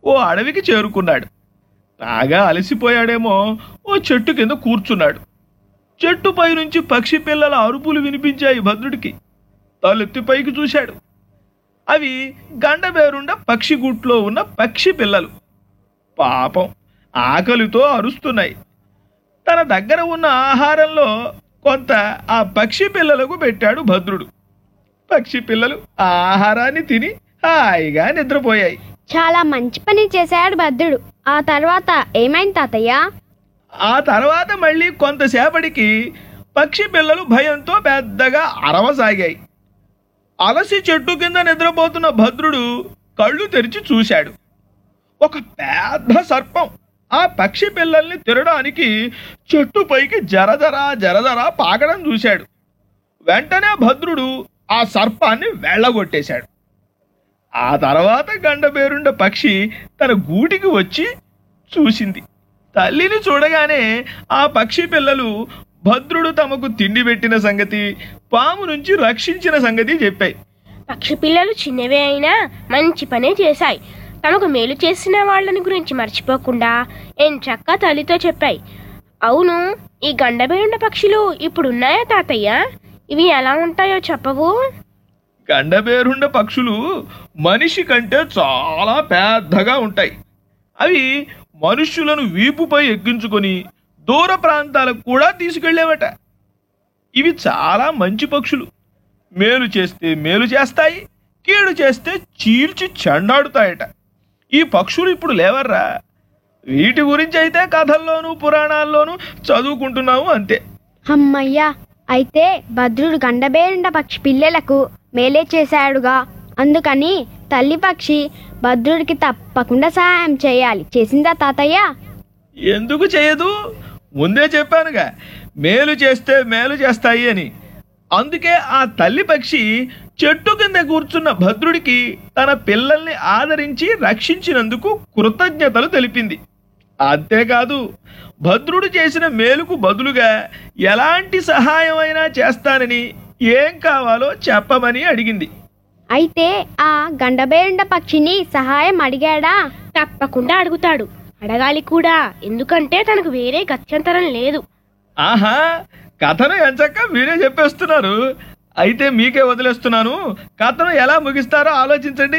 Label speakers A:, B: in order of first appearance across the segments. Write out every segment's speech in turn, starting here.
A: ఓ అడవికి చేరుకున్నాడు బాగా అలసిపోయాడేమో ఓ చెట్టు కింద కూర్చున్నాడు చెట్టు పైనుంచి పక్షి పిల్లల అరుపులు వినిపించాయి భద్రుడికి తలెత్తి పైకి చూశాడు అవి గండబేరుండ పక్షి గుట్లో ఉన్న పక్షి పిల్లలు పాపం ఆకలితో అరుస్తున్నాయి తన దగ్గర ఉన్న ఆహారంలో కొంత ఆ పక్షి పిల్లలకు పెట్టాడు భద్రుడు పక్షి పిల్లలు ఆ ఆహారాన్ని తిని హాయిగా నిద్రపోయాయి
B: చాలా మంచి పని చేశాడు భద్రుడు ఆ తర్వాత ఏమైంది తాతయ్య
A: ఆ తర్వాత మళ్ళీ కొంతసేపటికి పక్షి పిల్లలు భయంతో పెద్దగా అరవసాగాయి అలసి చెట్టు కింద నిద్రపోతున్న భద్రుడు కళ్ళు తెరిచి చూశాడు ఒక పెద్ద సర్పం ఆ పక్షి పిల్లల్ని తినడానికి చెట్టు పైకి జరజర జరజర పాకడం చూశాడు వెంటనే భద్రుడు ఆ సర్పాన్ని వెళ్ళగొట్టేశాడు ఆ తర్వాత గండబేరుండ పక్షి తన గూటికి వచ్చి చూసింది తల్లిని చూడగానే ఆ పక్షి పిల్లలు భద్రుడు తమకు తిండి పెట్టిన సంగతి పాము నుంచి రక్షించిన సంగతి చెప్పాయి
C: పక్షి పిల్లలు చిన్నవే అయినా మంచి పనే చేశాయి తమకు మేలు చేసిన వాళ్ళని గురించి మర్చిపోకుండా ఎంచక్క తల్లితో చెప్పాయి అవును ఈ గండబేరుండ పక్షులు ఇప్పుడు ఉన్నాయా తాతయ్య ఇవి ఎలా ఉంటాయో చెప్పవు
A: గండబేరుండ పక్షులు మనిషి కంటే చాలా పెద్దగా ఉంటాయి అవి మనుష్యులను వీపుపై ఎక్కించుకొని దూర ప్రాంతాలకు కూడా తీసుకెళ్లేవట ఇవి చాలా మంచి పక్షులు మేలు చేస్తే మేలు చేస్తాయి కీడు చేస్తే చీల్చి చెండాడుతాయట ఈ పక్షులు ఇప్పుడు లేవర్రా వీటి గురించి అయితే కథల్లోనూ పురాణాల్లోనూ చదువుకుంటున్నాము అంతే
B: అమ్మయ్యా అయితే భద్రుడు గండబేరుండ పక్షి పిల్లలకు మేలే చేశాడుగా అందుకని తల్లి పక్షి భద్రుడికి తప్పకుండా సహాయం చేయాలి చేసిందా తాతయ్య
A: ఎందుకు చేయదు ముందే చెప్పానుగా మేలు చేస్తే మేలు చేస్తాయి అని అందుకే ఆ తల్లి పక్షి చెట్టు కింద కూర్చున్న భద్రుడికి తన పిల్లల్ని ఆదరించి రక్షించినందుకు కృతజ్ఞతలు తెలిపింది అంతేకాదు భద్రుడు చేసిన మేలుకు బదులుగా ఎలాంటి సహాయమైనా చేస్తానని ఏం కావాలో చెప్పమని అడిగింది
B: అయితే ఆ గండబేరుండ పక్షిని సహాయం అడిగాడా
C: తప్పకుండా అడుగుతాడు అడగాలి కూడా ఎందుకంటే తనకు వేరే గత్యంతరం లేదు
A: ఆహా కథను ఎంచక్క మీరే చెప్పేస్తున్నారు అయితే మీకే వదిలేస్తున్నాను కథను ఎలా ముగిస్తారో ఆలోచించండి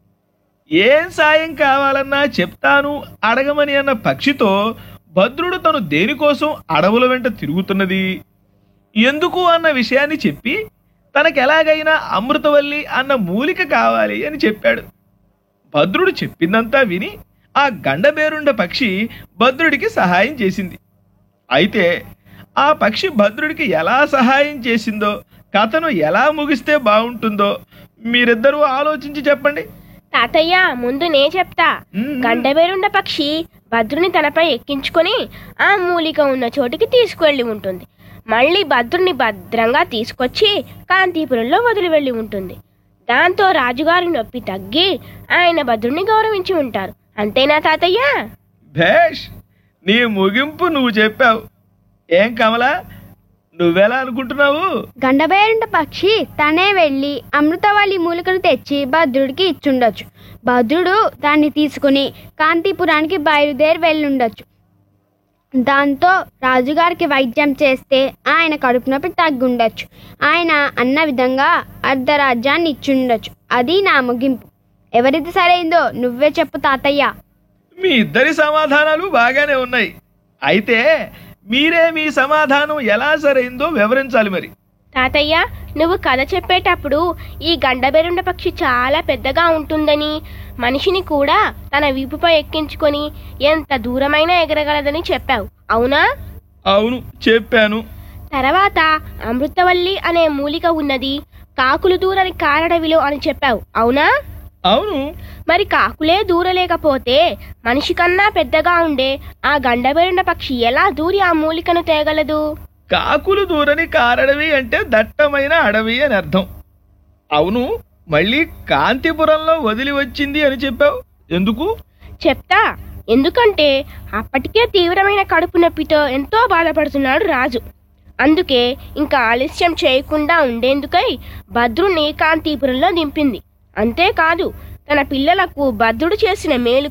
A: ఏం సాయం కావాలన్నా చెప్తాను అడగమని అన్న పక్షితో భద్రుడు తను దేనికోసం అడవుల వెంట తిరుగుతున్నది ఎందుకు అన్న విషయాన్ని చెప్పి తనకు ఎలాగైనా అమృతవల్లి అన్న మూలిక కావాలి అని చెప్పాడు భద్రుడు చెప్పిందంతా విని ఆ గండబేరుండ పక్షి భద్రుడికి సహాయం చేసింది అయితే ఆ పక్షి భద్రుడికి ఎలా సహాయం చేసిందో కథను ఎలా ముగిస్తే బాగుంటుందో మీరిద్దరూ ఆలోచించి చెప్పండి
C: తాతయ్య ముందు నే చెప్తా
A: మ్మ్.
C: గండబేరుండ పక్షి భద్రుని తనపై ఎక్కించుకొని ఆ మూలిక ఉన్న చోటికి తీసుకువెళ్ళి ఉంటుంది మళ్ళీ భద్రుని భద్రంగా తీసుకొచ్చి కాంతీపురంలో వదిలి వెళ్ళి ఉంటుంది దాంతో రాజుగారి నొప్పి తగ్గి ఆయన భద్రుని గౌరవించి ఉంటారు అంతేనా తాతయ్య
A: భేష్ నీ ముగింపు నువ్వు చెప్పావు ఏం కమలా నువ్వెలా అనుకుంటున్నావు
B: గండబేరుండ పక్షి తనే వెళ్ళి అమృతవల్లి మూలికను తెచ్చి భద్రుడికి ఇచ్చుండొచ్చు భద్రుడు దాన్ని తీసుకుని కాంతిపురానికి బయలుదేరి వెళ్ళుండొచ్చు దాంతో రాజుగారికి వైద్యం చేస్తే ఆయన కడుపు నొప్పి తగ్గుండొచ్చు ఆయన అన్న విధంగా అర్ధరాజ్యాన్ని ఇచ్చుండొచ్చు అది నా ముగింపు ఎవరిది సరైందో నువ్వే చెప్పు తాతయ్య
A: మీ ఇద్దరి సమాధానాలు బాగానే ఉన్నాయి అయితే మీరే మీ సమాధానం ఎలా సరైందో వివరించాలి మరి
C: తాతయ్య నువ్వు కథ చెప్పేటప్పుడు ఈ గండబెరుండ పక్షి చాలా పెద్దగా ఉంటుందని మనిషిని కూడా తన వీపుపై ఎక్కించుకొని ఎంత దూరమైనా ఎగరగలదని చెప్పావు అవునా
A: అవును చెప్పాను
C: తర్వాత అమృతవల్లి అనే మూలిక ఉన్నది కాకులు దూరని కారడవిలో అని చెప్పావు అవునా
A: అవును
C: మరి కాకులే దూరలేకపోతే మనిషి కన్నా పెద్దగా ఉండే ఆ గండబెరుండ పక్షి ఎలా దూరి ఆ మూలికను తేగలదు
A: కాకులు దూరని కారడవి అంటే దట్టమైన అడవి అని అర్థం అవును మళ్ళీ కాంతిపురంలో వదిలి వచ్చింది అని చెప్పావు ఎందుకు
C: చెప్తా ఎందుకంటే అప్పటికే తీవ్రమైన కడుపు నొప్పితో ఎంతో బాధపడుతున్నాడు రాజు అందుకే ఇంకా ఆలస్యం చేయకుండా ఉండేందుకై భద్రుని కాంతీపురంలో దింపింది అంతేకాదు తన పిల్లలకు భద్రుడు చేసిన మేలు